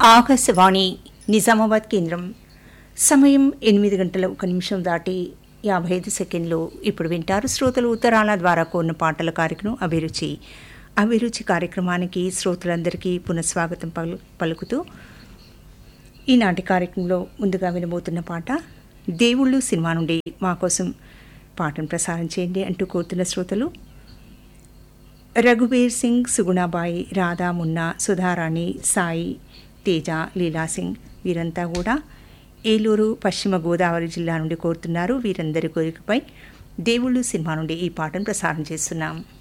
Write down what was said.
ఆకాశవాణి నిజామాబాద్ కేంద్రం సమయం ఎనిమిది గంటల ఒక నిమిషం దాటి యాభై ఐదు సెకండ్లు ఇప్పుడు వింటారు శ్రోతలు ఉత్తరాల ద్వారా కోరిన పాటల కార్యక్రమం అభిరుచి అభిరుచి కార్యక్రమానికి శ్రోతలందరికీ పునఃస్వాగతం పలు పలుకుతూ ఈనాటి కార్యక్రమంలో ముందుగా వినబోతున్న పాట దేవుళ్ళు సినిమా నుండి మా కోసం పాటను ప్రసారం చేయండి అంటూ కోరుతున్న శ్రోతలు రఘుబీర్ సింగ్ సుగుణాబాయి రాధా మున్నా సుధారాణి సాయి తేజ లీలా సింగ్ వీరంతా కూడా ఏలూరు పశ్చిమ గోదావరి జిల్లా నుండి కోరుతున్నారు వీరందరి కోరికపై దేవుళ్ళు సినిమా నుండి ఈ పాటను ప్రసారం చేస్తున్నాం